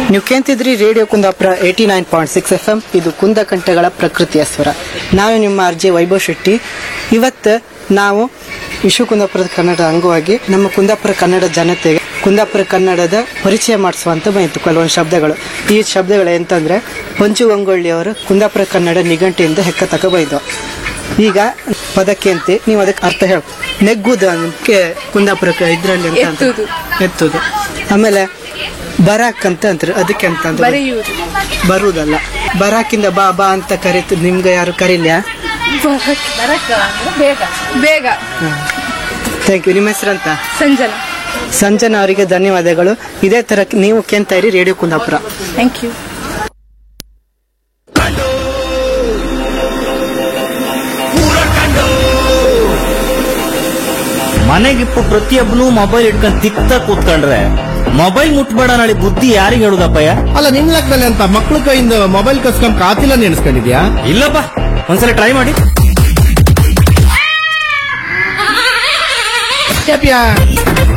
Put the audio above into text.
ನೀವು ಕೇಂತಿದ್ರಿ radio Kundapura eighty nine point six F M ಇದು ಕುಂದ ಕಂಠಗಳ ಪ್ರಕೃತಿಯ ಸ್ವರ ನಾನು ನಿಮ್ಮ ಅರ್ಜಿ ವೈಭವ್ ಶೆಟ್ಟಿ ಇವತ್ತು ನಾವು ವಿಶ್ವ ಕುಂದಾಪುರದ ಕನ್ನಡ ಅಂಗವಾಗಿ ನಮ್ಮ ಕುಂದಾಪುರ ಕನ್ನಡ ಜನತೆಗೆ ಕುಂದಾಪುರ ಕನ್ನಡದ ಪರಿಚಯ ಮಾಡಿಸುವಂತ ಬಂತು ಕೆಲವೊಂದು ಶಬ್ದಗಳು ಈ ಶಬ್ದಗಳು ಎಂತಂದ್ರೆ ಪಂಚು ಗಂಗೊಳ್ಳಿಯವರು ಕುಂದಾಪುರ ಕನ್ನಡ ನಿಘಂಟಿಯಿಂದ ಹೆಕ್ಕ ತಕ ಬೈದು ಈಗ ಪದಕ್ಕೆ ಅಂತ ನೀವು ಅದಕ್ಕೆ ಅರ್ಥ ಹೇಳ ನೆಗ್ಗುದು ಅದಕ್ಕೆ ಕುಂದಾಪುರ ಇದ್ರಲ್ಲಿ ಅಂತ ಅಂತ. ಎತ್ತುದು. ಎತ್ತುದು ಆಮೇಲೆ ಬರಾಕ್ ಅಂತ ಅಂತಾರೆ ಅದಕ್ಕೆ ಅಂತ ಅಂದ್ರೆ ಬರೆಯುವುದು ಬರುವುದಲ್ಲ ಬರಾಕಿಂದ ಬಾ ಬಾ ಅಂತ ಕರೀತು ನಿಮ್ಗೆ ಯಾರು ಕರೀಲ್ಯಾ ಬೇಗ ಬೇಗ ಥ್ಯಾಂಕ್ ಯು ನಿಮ್ಮ ಹೆಸರಂತ ಸಂಜನಾ ಸಂಜನಾ ಅವರಿಗೆ ಧನ್ಯವಾದಗಳು ಇದೇ ತರ ನೀವು ಕೇಳ್ತಾ ಇರಿ ರೇಡಿಯೋ ಕುಂದಾಪುರ ಥ್ಯಾಂಕ್ ಯು ಮನೆಗಿಪ್ಪು ಪ್ರತಿಯೊಬ್ಬನು ಮೊಬೈಲ್ ಇಟ್ಕೊಂಡ್ ತಿಕ್ತ ಕೂತ್ಕೊಂಡ್ರೆ ಮೊಬೈಲ್ ಮುಟ್ಬೇಡ ನಾಳೆ ಬುದ್ಧಿ ಯಾರಿಗೆ ಹೇಳುದಪ್ಪಯ್ಯ ಅಲ್ಲ ನಿನ್ ಲೆಕ್ಕದಲ್ಲಿ ಅಂತ ಮಕ್ಳ ಕೈಯಿಂದ ಮೊಬೈಲ್ ಕಸ್ಕೊಂಡ್ ಕಾತಿಲ್ಲ ನೆನೆಸ್ಕೊಂಡಿದ್ಯಾ ಇಲ್ಲಪ್ಪ ಒಂದ್ಸಲ ಟ್ರೈ ಮಾಡಿ ಯಾಪ್ಯಾ